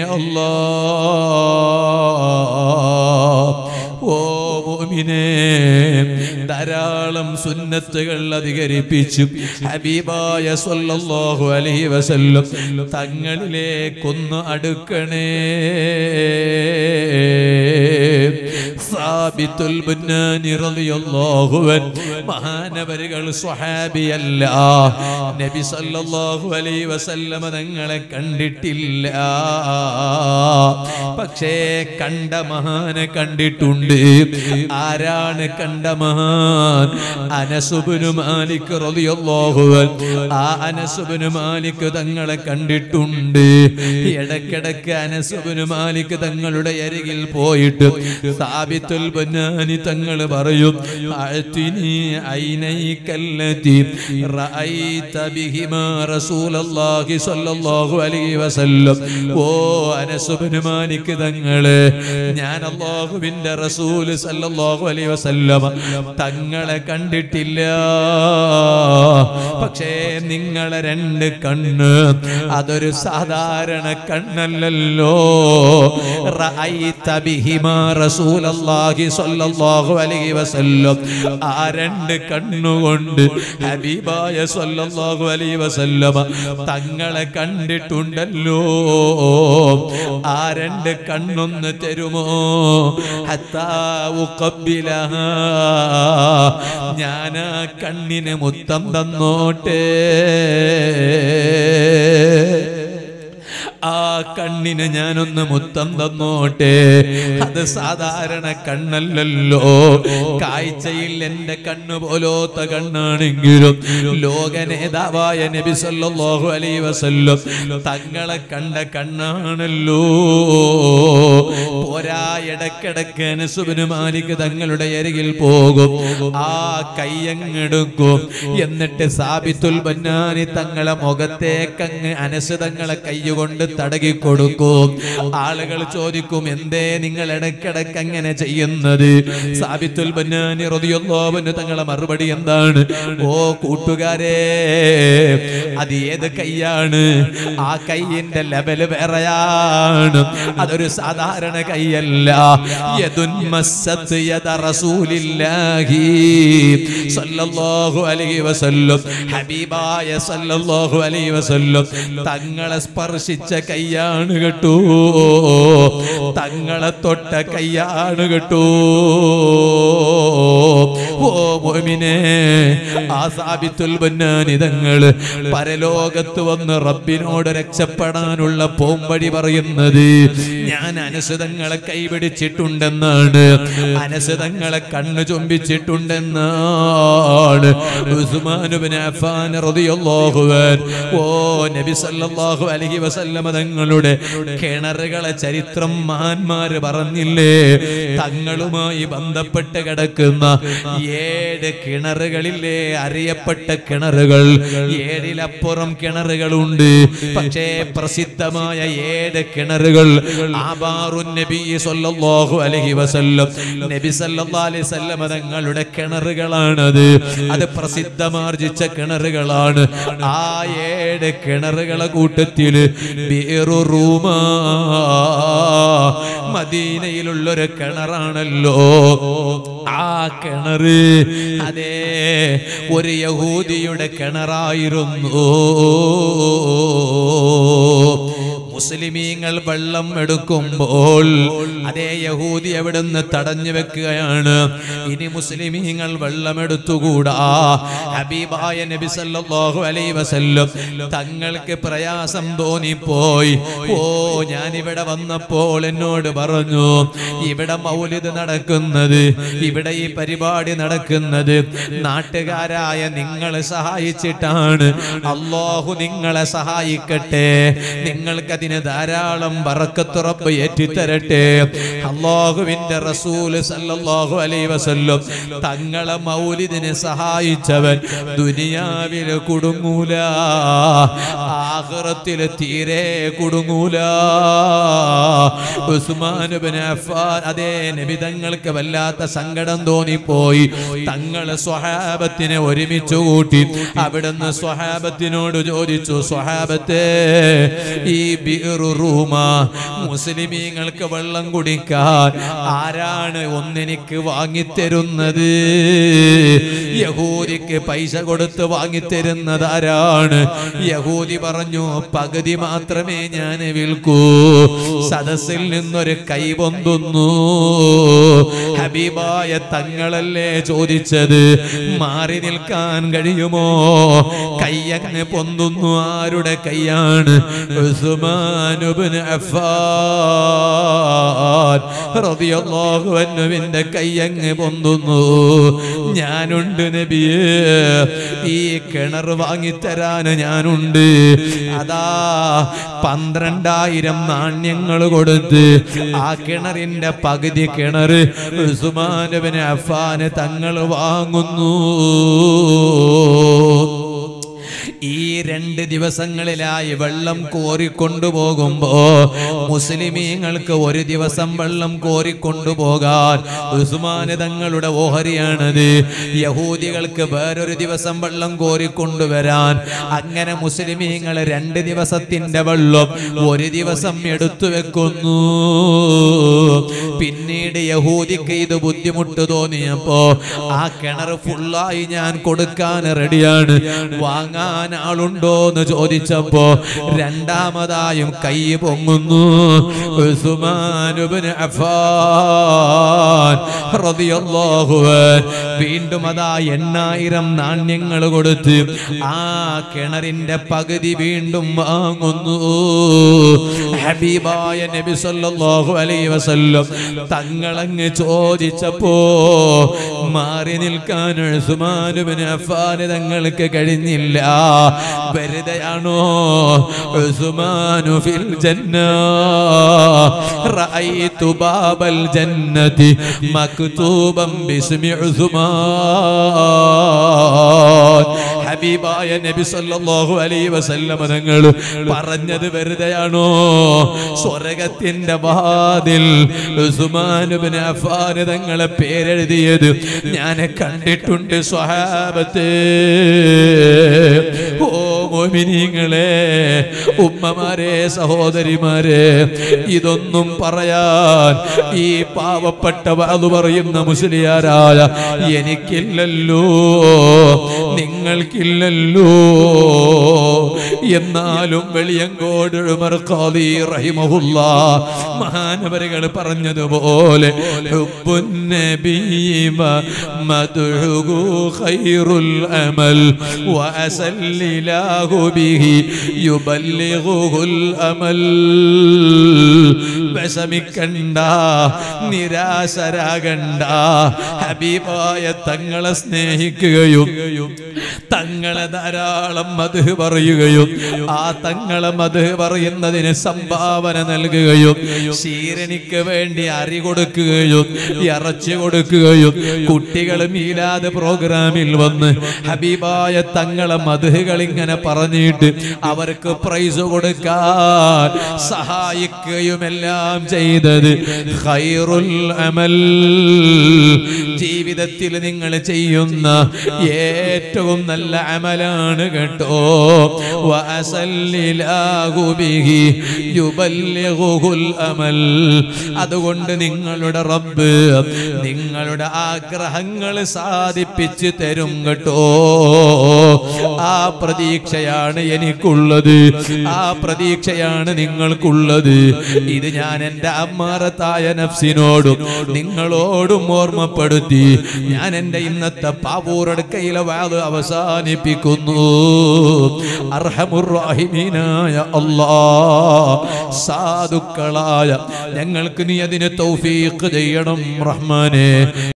അല്ലാ ഓ മോമിനെ ധാരാളം സുന്നത്തുകൾ അധികരിപ്പിച്ചു ഹബീബായ സല്ലല്ലാഹു അലൈഹി വസല്ലം തങ്ങളിലേക്കൊന്ന് അടുക്കണേ സാബിത്തുൽ ബുന്നാനി റളിയല്ലാഹു അൻഹു മഹാനവരുകൾ സ്വഹാബിയല്ല നബി സല്ലല്ലാഹു അലൈഹി വസല്ലമ തങ്ങളെ കണ്ടിട്ടില്ല പക്ഷേ കണ്ട മഹാനെ കണ്ടിട്ടുണ്ട് ആരാണ് കണ്ട മഹാൻ അനസുബിനു മാലിക് റളിയല്ലാഹു അൻഹു ആ അനസുബിനു മാലിക് തങ്ങളെ കണ്ടിട്ടുണ്ട് ഇടക്കിടക്ക് അനസുബിനു മാലിക് തങ്ങളുടെ അരികിൽ പോയിട്ട് സാബിത്തുൽ ബനാനി തങ്ങൾ പറയും അഅ്തിനി ഐനൈകല്ലതി റഅയ്ത ബിഹിമാ റസൂലല്ലാഹി സ്വല്ലല്ലാഹു അലൈഹി വസല്ലം ഓ അനസുബിനു മാലിക് തങ്ങളെ ഞാൻ അല്ലാഹുവിന്റെ റസൂൽ സല്ലല്ലാഹു അലൈഹി വസല്ലം തങ്ങളെ കണ്ടിട്ടില്ല പക്ഷേ നിങ്ങളെ രണ്ട് കണ്ണ് അതൊരു സാധാരണ കണ്ണല്ലല്ലോ റഅയ്ത ബിഹിമാ റസൂലല്ലാഹി സ്വല്ലല്ലാഹു അലൈഹി വസല്ലം ആ രണ്ട് കണ്ണുകൊണ്ട് ഹബീബായ സ്വല്ലല്ലാഹു അലൈഹി വസല്ലം തങ്ങളെ കണ്ടിട്ടുണ്ടല്ലോ ആ രണ്ട് കണ്ണൊന്ന് തരുമോ ഹത്താ ഉഖബ്ബിലഹാ. ഞാൻ ആ കണ്ണിന് മുത്തം തന്നോട്ടെ ആ കണ്ണിന് ഞാനൊന്ന് മുത്തം തന്നോട്ടെ അത് സാധാരണ കണ്ണല്ലല്ലോ കാഴ്ചയിൽ എന്റെ കണ്ണ് പോലോത്ത കണ്ണാണെങ്കിലും ലോക നേതാവായ നബി സല്ലല്ലാഹു അലൈഹി വസല്ലം തങ്ങളെ കണ്ട കണ്ണാണല്ലോ പോരാ ഇടക്കിടക്ക് അനസുബിന് മാലിക് തങ്ങളുടെ അരികിൽ പോകും ആ കയ്യങ്ങെടുക്കും എന്നിട്ട് സാബിത്തുൽ ബന്നാനി തങ്ങളെ മുഖത്തേക്കങ്ങ് അനസ് തങ്ങളെ കൈകൊണ്ട് തടകി കൊടുക്കും ആളുകൾ ചോദിക്കും എന്തേ നിങ്ങൾ ഇടക്കിടക്ക് അങ്ങനെ ചെയ്യുന്നത് സാബിത്തുൽ ബന്നാനി റളിയല്ലാഹു തങ്ങളെ മറുപടി എന്താണ് ഓ കൂട്ടുകാരെ അത് ഏത് കൈയാണ് ആ കൈയിന്റെ ലെവല് വേറെയാണ് അതൊരു സാധാരണ കൈയല്ല യദുൻ മസ്സത്ത് യദ റസൂലില്ലാഹി സല്ലല്ലാഹു അലൈഹി വസല്ലം ഹബീബായ സല്ലല്ലാഹു അലൈഹി വസല്ലം തങ്ങളെ സ്പർശിച്ച കൈയാണ് കേട്ടോ തങ്ങളെ തൊട്ട കൈയാണ് കേട്ടോ ഓ മോമിനെ ആ സാബിത്തുൽ ബന്നാനി തങ്ങള് പരലോകത്ത് വന്ന് റബ്ബിനോട് രക്ഷപ്പെടാനുള്ള പോംവഴി പറയുന്നത് ഞാൻ അനസുതങ്ങളെ കൈപിടിച്ചിട്ടുണ്ടെന്നാണ് അനസുതങ്ങളെ കണ്ണു ചുംബിച്ചിട്ടുണ്ടെന്നാണ് ഉസ്മാനുബിന് അഫ്ഫാൻ റളിയല്ലാഹു അൻഹു ഓ നബി സല്ലല്ലാഹു അലൈഹി വസല്ലമ തങ്ങളുടെ കിണറുകളെ ചരിത്രം മഹാന്മാര് പറഞ്ഞില്ലേ തങ്ങളുമായി ബന്ധപ്പെട്ട് കിടക്കുന്ന ഏഴ് കിണറുകളില്ലേ അറിയപ്പെട്ട കിണറുകൾ ഏഴിലപ്പുറം കിണറുകളുണ്ട് പക്ഷേ പ്രസിദ്ധമായ ഏഴ് കിണറുകൾ ആബാറുൻ നബി സല്ലല്ലാഹു അലൈഹി വസല്ലം നബി സല്ലല്ലാഹു അലൈഹി വസല്ലം തങ്ങളുടെ കിണറുകളാണത് അത് പ്രസിദ്ധമാർജിച്ച കിണറുകളാണ് ആ ഏഴ് കിണറുകളെ കൂട്ടത്തില് ബീറു റൂമാ മദീനയിലുള്ളൊരു കിണറാണല്ലോ ആ കിണറ് അതെ ഒരു യഹൂദിയുടെ കിണറായിരുന്നു മുസ്ലിമീങ്ങൾ വെള്ളം എടുക്കുമ്പോൾ അതേ യഹൂദി എവിടുന്ന് തടഞ്ഞു വെക്കുകയാണ് ഇനി മുസ്ലിമീങ്ങൾ വെള്ളം എടുത്തുകൂടാ ഹബീബായ നബി സല്ലല്ലാഹു അലൈഹി വസല്ലം തങ്ങൾക്ക് പ്രയാസം തോന്നിപ്പോയി ഓ ഞാൻ ഇവിടെ വന്നപ്പോൾ എന്നോട് പറഞ്ഞു ഇവിടെ മൗലിദ് നടക്കുന്നത് ഇവിടെ ഈ പരിപാടി നടക്കുന്നത് നാട്ടുകാരായ നിങ്ങളെ സഹായിച്ചിട്ടാണ് അള്ളാഹു നിങ്ങളെ സഹായിക്കട്ടെ നിങ്ങൾക്കതിന് ധാരാളം ബറക്കത്തുറപ്പ് ഏറ്റിത്തരട്ടെ അള്ളാഹുവിന്റെ റസൂല് സല്ലല്ലാഹു അലൈഹി വസല്ലം തങ്ങളെ മൗലിദിനെ സഹായിച്ചവൻ ദുനിയാവില് കുടുങ്ങൂല ആഖിറത്തില് തീരെ കുടുങ്ങൂല ഉസ്മാൻ ഇബ്നു അഫ്ഫാൻ അതേ നബി തങ്ങൾക്ക് വല്ലാത്ത സങ്കടം തോന്നിപ്പോയി തങ്ങള് സ്വഹാബത്തിനെ ഒരുമിച്ച് കൂട്ടി അവിടുന്ന് സ്വഹാബത്തിനോട് ചോദിച്ചു സ്വഹാബത്തെ ഈ ബിഇറു റൂമ മുസ്ലിമീങ്ങൾക്ക് വെള്ളം കുടിക്കാൻ ആരാണ് ഒന്നെനിക്ക് വാങ്ങിത്തരുന്നത് യഹൂദിക്ക് പൈസ കൊടുത്ത് വാങ്ങിത്തരുന്നത് ആരാണ് യഹൂദി പറഞ്ഞു പകുതി മാത്രമേ ഞാൻ വിൽക്കൂ സദസ്സിൽ നിന്നൊരു കൈ പൊന്തുന്നു ഹബീബായ തങ്ങളല്ലേ ചോദിച്ചത് മാറി നിൽക്കാൻ കഴിയുമോ കയ്യങ്ങ് പൊന്തുന്നു ആരുടെ കൈയാണ് ഉസ്മാനുബ്നു അഫ്ഫാൻ റളിയല്ലാഹു അൻഹുവിന്റെ കയ്യങ്ങ് പൊന്തുന്നു ഞാനുണ്ട് നബിയേ ഈ കിണർ വാങ്ങിത്തരാൻ ഞാനുണ്ട് അതാ പന്ത്രണ്ടായിരം നാണ്യങ്ങൾ കൊടുത്ത് ആ കിണറിന്റെ പകുതി കിണർ ഉസ്മാനുബിന് അഫാന് തങ്ങൾ വാങ്ങുന്നു ഈ രണ്ട് ദിവസങ്ങളിലായി വെള്ളം കോരിക്കൊണ്ടുപോകുമ്പോ മുസ്ലിമീങ്ങൾക്ക് ഒരു ദിവസം വെള്ളം കോരിക്കൊണ്ടുപോകാൻ ഉസ്മാന് തങ്ങളുടെ ഓഹരിയാണത് യഹൂദികൾക്ക് വേറൊരു ദിവസം വെള്ളം കോരിക്കൊണ്ടുവരാൻ അങ്ങനെ മുസ്ലിമീങ്ങൾ രണ്ട് ദിവസത്തിന്റെ വെള്ളം ഒരു ദിവസം എടുത്തു വെക്കുന്നു പിന്നീട് യഹൂദിക്ക് ഇത് ബുദ്ധിമുട്ട് തോന്നിയപ്പോ ആ കിണർ ഫുള്ളായി ഞാൻ കൊടുക്കാൻ റെഡിയാണ് വാങ്ങാൻ ആളുണ്ടോ എന്ന് ചോദിച്ചപ്പോ രണ്ടാമതായും കൈ പൊങ്ങുന്നു ഉസ്മാനുബ്നു അഫ്ഫാൻ റളിയല്ലാഹു അൻഹു. വീണ്ടും അതാ എണ്ണായിരം നാണ്യങ്ങൾ കൊടുത്ത് ആ കിണറിന്റെ പകുതി വീണ്ടും വാങ്ങുന്നു ഹബീബായ നബി സല്ലല്ലാഹു അലൈഹി വസല്ലം തങ്ങളങ്ങ് ചോദിച്ചപ്പോ മാറി നിൽക്കാൻ ഉസ്മാൻ ഇബ്നു അഫ്ഫാൻ തങ്ങൾക്ക് കഴിഞ്ഞില്ല വെറുതെയാണോ ഉസ്മാനു ഫിൽ ജന്ന റഅയ്തു ബാബൽ ജന്നതി മക്തൂബൻ ബിസ്മി ഉസ്മാൻ ഹബീബായ നബി സല്ലല്ലാഹു അലൈഹി വസല്ലം തങ്ങൾ പറഞ്ഞത് വെറുതെയാണോ സ്വർഗത്തിന്റെ വാതിൽ ഉസ്മാൻ ഇബ്നു അഫ്ഫാൻ തങ്ങളെ പേരെഴുതിയത് ഞാൻ കണ്ടിട്ടുണ്ട് സ്വഹാബത്തെ ഓ മോമിനിങ്ങളെ ഉമ്മമാരെ സഹോദരിമാരെ ഇതൊന്നും പറയാൻ ഈ പാവപ്പെട്ട വാതു പറയുന്ന മുസ്ലിയാരായ എനിക്കില്ലല്ലോ നിങ്ങൾക്കില്ലല്ലോ എന്നാലും വെളിയങ്കോട് ഉമർ ഖാദി റഹിമഹുല്ല മഹാനവരുകൾ പറഞ്ഞതുപോലെ ഹുബ്ബുൻ നബീമ മദ്ഹുഹു ഖൈറുൽ അമൽ വഅസല്ലിലാഹു ബിഹി യുബല്ലിഗുൽ അമൽ വിഷമിക്കണ്ട നിരാശരാകണ്ട ഹബീബായ തങ്ങളെ സ്നേഹിക്കുകയും തങ്ങളെ ധാരാളം മധു പറയുകയും ആ തങ്ങളെ മധു പറയുന്നതിന് സംഭാവന നൽകുകയും ശീരണിക്ക് വേണ്ടി അരി കൊടുക്കുകയും ഇറച്ചി കൊടുക്കുകയും കുട്ടികൾ മീലാത് പ്രോഗ്രാമിൽ വന്ന് ഹബീബായ തങ്ങളെ മധുകൾ ഇങ്ങനെ പറഞ്ഞിട്ട് അവർക്ക് പ്രൈസ് കൊടുക്കാൻ സഹായിക്കുകയും എല്ലാം ചെയ്തത് ഖൈറുൽ അമൽ ജീവിതത്തിൽ നിങ്ങൾ ചെയ്യുന്ന ഏറ്റവും നല്ല അമലാണ് കേട്ടോ വഅസല്ലിലാഹു ബിഹി യുബല്ലിഗുൽ അമൽ അതുകൊണ്ട് നിങ്ങളുടെ റബ്ബ് നിങ്ങളുടെ ആഗ്രഹങ്ങൾ സാധിപ്പിച്ച് തരും കേട്ടോ ആ പ്രതീക്ഷയാണ് എനിക്കുള്ളത് ആ പ്രതീക്ഷയാണ് നിങ്ങൾക്കുള്ളത് ഇത് ഞാൻ എൻ്റെ അമ്മാറത്തായ നഫ്സിനോടും നിങ്ങളോടും ഓർമ്മപ്പെടുത്തി ഞാൻ എൻ്റെ ഇന്നത്തെ പാവൂറടുക്കയിലെ വാത് അവസാനിപ്പിക്കുന്നു അർഹമുറാഹിമീനായ അല്ലാ സാധുക്കളായ ഞങ്ങൾക്ക് നീ അതിന് തൗഫീഖ് ചെയ്യണം റഹ്മാനെ